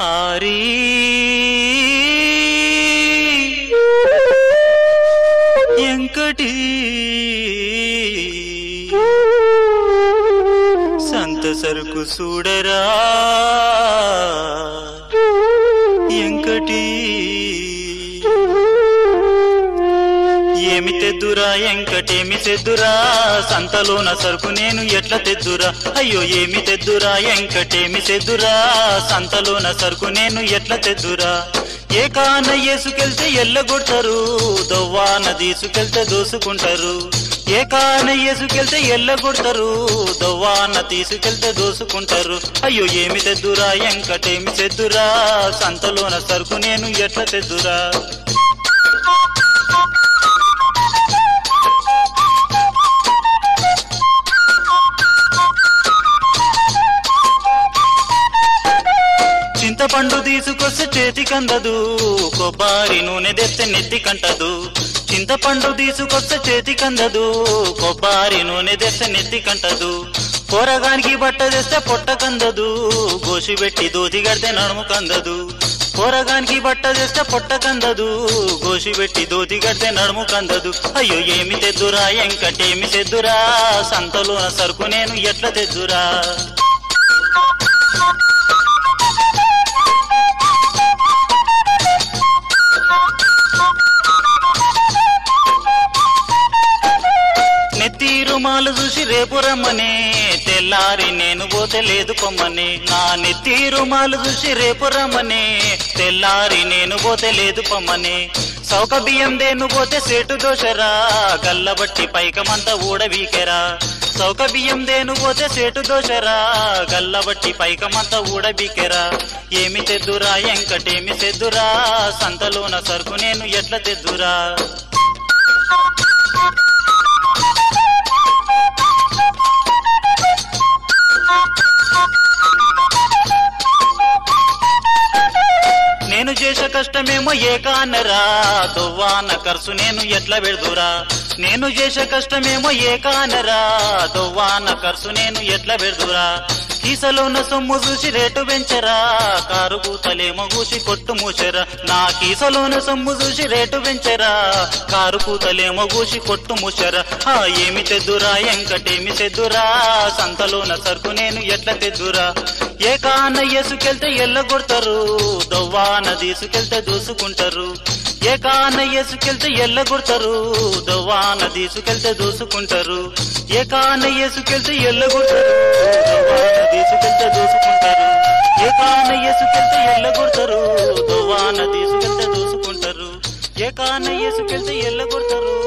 ary ఎంకటి సంత సరుకు చూడరా ఎంకటి ఏమి తెద్దురా ఎంకటేమి తెద్దురా సంతలోన సరుకు నేను ఎట్ల తెద్దురా అయ్యో ఏమి తెద్దురా ఎంకటేమి తెద్దురా సంతలోన సరుకు నేను ఎట్ల తెద్దురా ఏ కాన ఏసుకెళ్తే ఎల్లగొడతారు దొవ్వాన తీసుకెళ్తే దోసుకుంటారు ఏ కాన ఏసుకెళ్తే ఎల్లగొడతారు దొవ్వాన తీసుకెళ్తే దోసుకుంటారు అయ్యో ఏమి తెద్దురా ఎంకటేమి తెద్దురా సంతలోన సరుకు నేను ఎట్ల తెద్దురా చింతపండు తీసుకొస్తే చేతికందదు కొబ్బరి నూనె తెస్తే నెత్తి కంటదు చింతపండు తీసుకొస్తే చేతికందదు కొబ్బరి నూనె తెస్తే నెత్తి కంటదు కూరగానికి బట్ట తెస్తే పొట్ట కందదు గోసి పెట్టి దోతి కడితే నడుము కందదు కూరగానికి బట్ట తెస్తే పొట్ట కందదు గోసి పెట్టి దోతి కడితే నడుము కందదు అయ్యో ఏమి తెద్దురా ఎంకటేమి తెద్దురా సంతలోన సరుకు నేను ఎట్ల తెద్దురా నెత్తి రుమాలు చూసి రేపు రమ్మనే తెల్లారి నేను పోతే లేదు పొమ్మనే నా నెత్తి రుమాలు చూసి రేపు రమ్మనే తెల్లారి నేను పోతే లేదు పొమ్మనే సౌక బియ్యం దేను పోతే సేటు దోషరా గల్లబట్టి పైకమంతా ఊడబీకెరా సౌక బియ్యం దేను పోతే సేటు దోషరా గల్లబట్టి పైకమంతా ఊడబీకెరా ఏమి తెద్దురా ఎంకటేమి తెద్దురా సంతలోన సరుకు నేను ఎట్ల తెద్దురా నేను చేసే కష్టమేమో ఏకానరా దువ్వాన ఖర్చు నేను ఎట్లా పెడుదురా నేను చేసే కష్టమేమో ఏకానరా దువ్వాన ఖర్చు నేను ఎట్లా పెడుదురా కీసలోన సొమ్ము చూసి రేటు పెంచరా కారు కూతలేమో కూసి కొట్టు మూసరా నా కీసలోన సొమ్ము చూసి రేటు పెంచరా కారు కూతలేమో కూసి కొట్టు మూసరా ఆ ఏమి తెద్దురా ఎంకటేమి తెద్దురా సంతలోన సరుకు నేను ఎట్లా తెద్దురా ఏ కాన ఎసుకెళ్తే ఎల్లగొడతారు దొవ్వాన తీసుకెళ్తే దూసుకుంటారు ఏ కాన ఎసుకెళ్తే ఎల్లగొడతారు దొవ్వాన తీసుకెళ్తే దూసుకుంటారు ఏ కాన ఎసుకెళ్తే ఎల్లగొడతారు దొవ్వాన తీసుకెళ్తే దూసుకుంటారు ఏ కాన ఎసుకెళ్తే ఎల్లగొడతారు దొవ్వాన తీసుకెళ్తే దూసుకుంటారు ఏ కాన ఎసుకెళ్తే ఎల్లగొడతారు